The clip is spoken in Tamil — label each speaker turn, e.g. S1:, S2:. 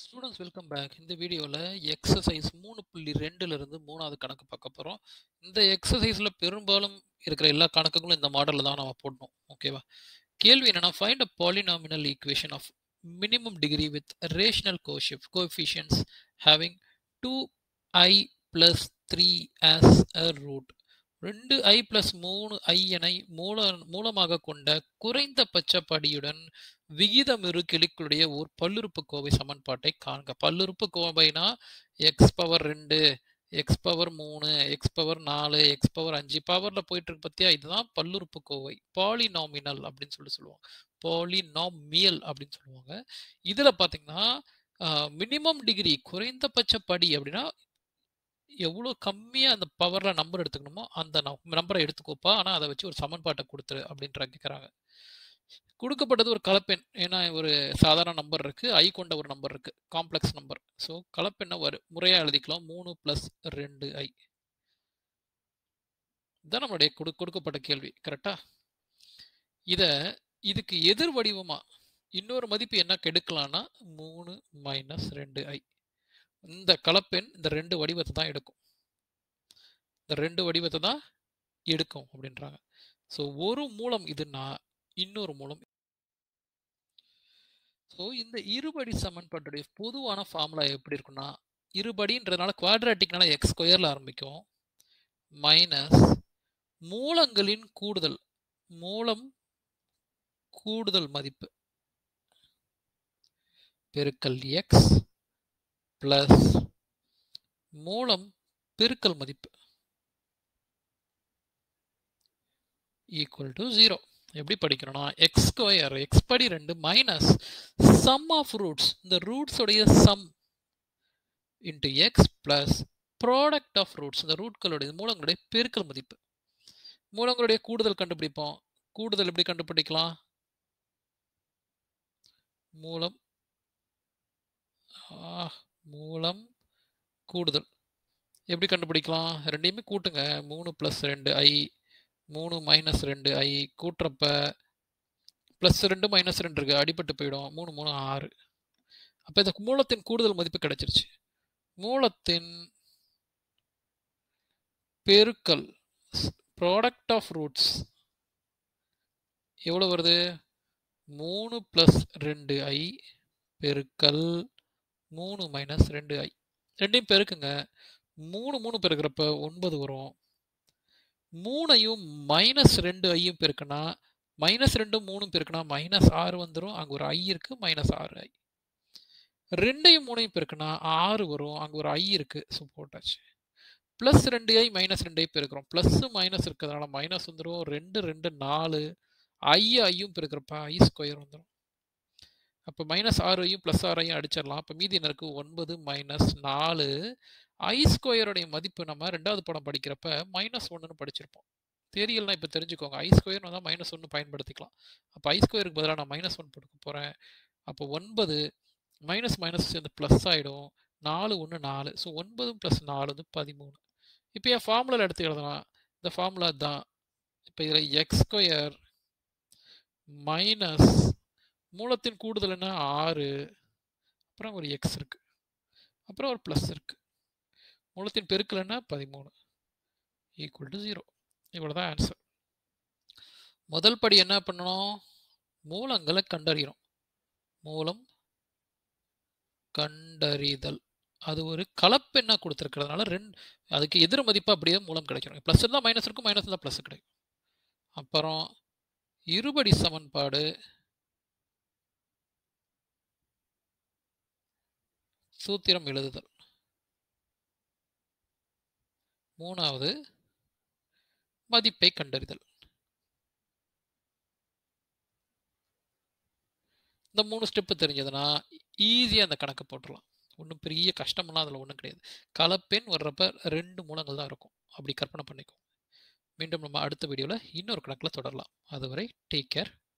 S1: ஸ்டூடெண்ட்ஸ் வெல்கம் பேக் இந்த வீடியோவில் எக்ஸசைஸ் மூணு புள்ளி ரெண்டுலேருந்து மூணாவது கணக்கு பார்க்க போகிறோம் இந்த எக்ஸசைஸில் பெரும்பாலும் இருக்கிற எல்லா கணக்குகளும் இந்த மாடலில் தான் நம்ம போடணும் ஓகேவா கேள்வி என்னன்னா find a polynomial equation of minimum degree with rational கோஷிப் coefficients having two i plus three as a root ரெண்டு ஐ பிளஸ் மூணு ஐயனை மூல மூலமாக கொண்ட குறைந்தபட்ச படியுடன் விகிதமிரு கிளிக்குடைய ஒரு பல்லுறுப்பு கோவை சமன்பாட்டை காண்க பல்லுறுப்பு கோவைனா எக்ஸ் பவர் ரெண்டு எக்ஸ் பவர் மூணு எக்ஸ் பவர் நாலு எக்ஸ் பவர் அஞ்சு பவர்ல போயிட்டு இருக்கு பத்தியா இதுதான் பல்லுறுப்பு கோவை பாலினாமினல் அப்படின்னு சொல்லி சொல்லுவாங்க பாலினாமியல் அப்படின்னு சொல்லுவாங்க இதுல பாத்தீங்கன்னா மினிமம் டிகிரி குறைந்தபட்ச படி அப்படின்னா எவ்வளோ கம்மியாக அந்த பவரில் நம்பர் எடுத்துக்கணுமோ அந்த நம்பரை எடுத்துக்கோப்பா ஆனால் அதை வச்சு ஒரு சமன்பாட்டை கொடுத்துரு அப்படின்ற கேட்குறாங்க கொடுக்கப்பட்டது ஒரு கலப்பெண் ஏன்னா ஒரு சாதாரண நம்பர் இருக்கு ஐ கொண்ட ஒரு நம்பர் இருக்கு காம்ப்ளெக்ஸ் நம்பர் ஸோ கலப்பெண்ணை வரும் முறையாக எழுதிக்கலாம் மூணு ப்ளஸ் ரெண்டு ஐ இதுதான் நம்மளுடைய கொடு கொடுக்கப்பட்ட கேள்வி கரெக்டா இதை இதுக்கு எதிர் வடிவமா இன்னொரு மதிப்பு என்ன கெடுக்கலாம்னா மூணு மைனஸ் ரெண்டு ஐ இந்த கலப்பெண் இந்த ரெண்டு வடிவத்தை தான் எடுக்கும் இந்த ரெண்டு வடிவத்தை தான் எடுக்கும் அப்படின்றாங்க ஸோ ஒரு மூலம் இதுனா இன்னொரு மூலம் ஸோ இந்த இருபடி சமன்பாட்டுடைய பொதுவான ஃபார்முலா எப்படி இருக்குன்னா இருபடின்றதுனால குவாட்ராட்டிக்னால எக்ஸ் ஸ்கொயரில் ஆரம்பிக்கும் மைனஸ் மூலங்களின் கூடுதல் மூலம் கூடுதல் மதிப்பு பெருக்கல் எக்ஸ் பிளஸ் மூலம் பெருக்கல் மதிப்பு ஈக்குவல் டு ஜீரோ எப்படி படிக்கணும்னா எக்ஸ் ஸ்கொயர் எக்ஸ் படி ரெண்டு மைனஸ் சம் ஆஃப் ரூட்ஸ் இந்த ரூட்ஸோடைய sum into x plus product of roots இந்த ரூட்களுடைய மூலங்களுடைய பெருக்கல் மதிப்பு மூலங்களுடைய கூடுதல் கண்டுபிடிப்போம் கூடுதல் எப்படி கண்டுபிடிக்கலாம் மூலம் மூலம் கூடுதல் எப்படி கண்டுபிடிக்கலாம் ரெண்டையுமே கூட்டுங்க மூணு ப்ளஸ் ரெண்டு ஐ மூணு மைனஸ் ரெண்டு ஐ கூட்டுறப்ப ப்ளஸ் ரெண்டு மைனஸ் ரெண்டு இருக்கு அடிபட்டு போயிடும் மூணு மூணு ஆறு அப்போ இந்த மூலத்தின் கூடுதல் மதிப்பு கிடைச்சிருச்சு மூலத்தின் பெருக்கல் ப்ராடக்ட் ஆஃப் ரூட்ஸ் எவ்வளோ வருது மூணு ப்ளஸ் ரெண்டு ஐ பெருக்கல் மூணு மைனஸ் ரெண்டு ஐ ரெண்டையும் பெருக்குங்க மூணு மூணு பெருக்கிறப்ப ஒன்பது வரும் மூணையும் மைனஸ் ரெண்டு ஐயும் பெருக்குனா மைனஸ் ரெண்டு மூணும் பெருக்குனா மைனஸ் ஆறு வந்துடும் அங்கே ஒரு ஐ இருக்கு மைனஸ் ஆறு ஐ ரெண்டையும் மூணையும் பெருக்குனா ஆறு வரும் அங்கே ஒரு ஐ இருக்கு ஸோ போட்டாச்சு ப்ளஸ் ரெண்டு ஐ மைனஸ் ரெண்டு ஐ பெருக்கிறோம் ப்ளஸ் மைனஸ் இருக்கிறதுனால மைனஸ் வந்துடும் ரெண்டு ரெண்டு நாலு ஐ ஐயும் பெருக்கிறப்ப ஐ ஸ்கொயர் வந்துடும் அப்போ மைனஸ் ஆறு ஐயும் ப்ளஸ் ஆறு ஐயும் அடிச்சிடலாம் அப்போ மீதி எனக்கு ஒன்பது மைனஸ் நாலு ஐ ஸ்கொயருடைய மதிப்பு நம்ம ரெண்டாவது படம் படிக்கிறப்ப மைனஸ் ஒன்றுன்னு படிச்சிருப்போம் தெரியலனா இப்போ தெரிஞ்சுக்கோங்க ஐ ஸ்கொயர் தான் மைனஸ் ஒன்று பயன்படுத்திக்கலாம் அப்போ ஐ ஸ்கொயருக்கு பதிலாக நான் மைனஸ் ஒன் போட்டுக்க போகிறேன் அப்போ ஒன்பது மைனஸ் மைனஸ் சேர்ந்து ப்ளஸ் ஆகிடும் நாலு ஒன்று நாலு ஸோ ஒன்பது ப்ளஸ் நாலு வந்து பதிமூணு இப்போ என் ஃபார்முலாவில் எடுத்து எழுதலாம் இந்த ஃபார்முலா தான் இப்போ இதில் எக்ஸ் ஸ்கொயர் மைனஸ் மூலத்தின் கூடுதல் என்ன ஆறு அப்புறம் ஒரு எக்ஸ் இருக்கு அப்புறம் ஒரு ப்ளஸ் இருக்கு மூலத்தின் பெருக்கல் என்ன பதிமூணு ஈக்குவல் டு ஜீரோ இவ்வளோதான் ஆன்சர் முதல் படி என்ன பண்ணணும் மூலங்களை கண்டறியணும் மூலம் கண்டறிதல் அது ஒரு கலப்பெண்ணா கொடுத்துருக்கிறதுனால ரெண்டு அதுக்கு எதிர் மதிப்பு அப்படியே மூலம் கிடைக்கணும் ப்ளஸ் இருந்தால் மைனஸ் இருக்கும் மைனஸ் இருந்தால் ப்ளஸ் கிடைக்கும் அப்புறம் இருபடி சமன்பாடு சூத்திரம் எழுதுதல் மூணாவது மதிப்பை கண்டறிதல் இந்த மூணு ஸ்டெப்பு தெரிஞ்சதுன்னா ஈஸியாக அந்த கணக்கு போட்டுடலாம் ஒன்றும் பெரிய கஷ்டமெல்லாம் அதில் ஒன்றும் கிடையாது கலப்பெண் வர்றப்ப ரெண்டு மூலங்கள் தான் இருக்கும் அப்படி கற்பனை பண்ணிக்கும் மீண்டும் நம்ம அடுத்த வீடியோவில் இன்னொரு கணக்கில் தொடரலாம் அதுவரை டேக் கேர்